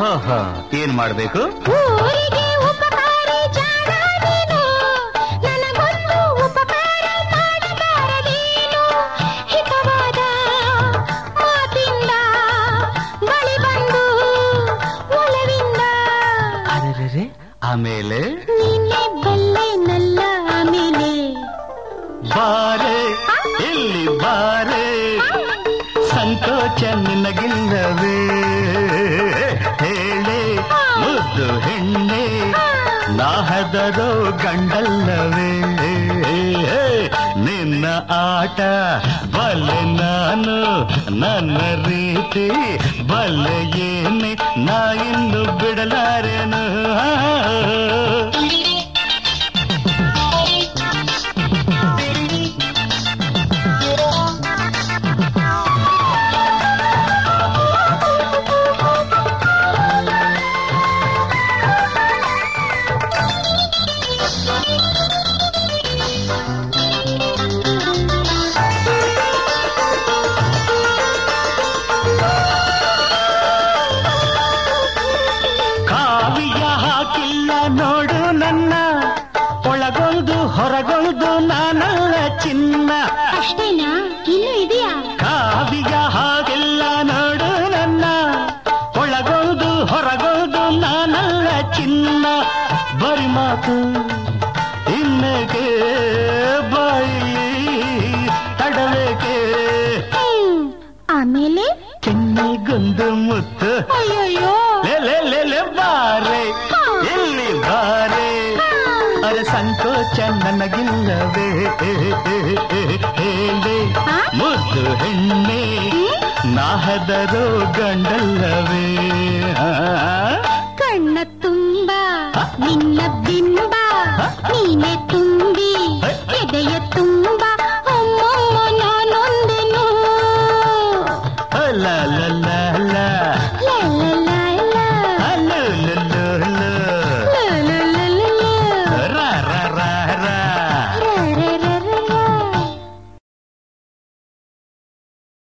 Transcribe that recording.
ಓಹೋ ಏನ್ ಮಾಡ್ಬೇಕು ಊರಿಗೆ ಉಪಕಾರಿ ಜಾಣ ನೀನು ನನಗೊಂದು ಉಪಕಾರ ಮಾಡಬಾರದೇನು ಹಿತವಾದ ಮಾತಿಂದ ಬಳಿ ಬಂದು ಒಲವಿಂದ ಅರೆರೆ ಆಮೇಲೆ ನೀನೆ ಬಲ್ಲೆನಲ್ಲ ಆಮೇಲೆ ಬಾರೆ ಇಲ್ಲಿ ಬಾರೆ ಸಂಕೋಚ ನಿನಗಿಲ್ಲವೇ ಹೇಳೆ ಮುದ್ದು ಹೆಣ್ಣೆ ನಾಹದರೋ ಗಂಡಲ್ಲವೇ ನಿನ್ನ ಆಟ ಬಲ್ಲೆ ನಾನು ನನ್ನ ರೀತಿ ಬಲ್ಲೆ ಏನೆ ನಾ ಇನ್ನು ಬಿಡಲಾರೆನು ಕಾವಿಯ ಹಾಕಿಲ್ಲ ನೋಡು ನನ್ನ ಒಳಗೊಳ್ದು ಹೊರಗೊಳ್ದು ನಾನಲ್ಲ ಚಿನ್ನ ಅಷ್ಟೇನಾ ಇನ್ನೂ ಇದೆಯಾ ಕಾವಿಯ ಹಾಗಿಲ್ಲ ನೋಡು ನನ್ನ ಒಳಗೊಳ್ದು ಹೊರಗೊಳ್ದು ನಾನಲ್ಲ ಚಿನ್ನ ಬರಿ ಮಾತು ಇನ್ನಗೆ ಬಾಯಿ ತಡಬೇಕೆ ಹ್ಮ್. ಆಮೇಲೆ ಕೆನ್ನೆಗೊಂದು ಮುತ್ತು ಅಯ್ಯಯ್ಯೋ ಲೇ ಲೇ ಲೇ ಲೇ ಬಾರೆ ಎಲ್ಲಿ ಬಾರೆ ಅರೆ ಸಂಕೋಚ ನನಗಿಲ್ಲವೇ ಹೇಳೆ ಆ? ಮುದ್ದು ಹೆಣ್ಣೆ ನಾಹದರೋ ಗಂಡಲ್ಲವೇ ಆ? ಕಣ್ಣ ತುಂಬ ನಿನ್ನ ಬಿಂಬ ಹ? ನೀನೆ ತುಂಬಿ ಹ? ಎದೆಯ ತುಂಬ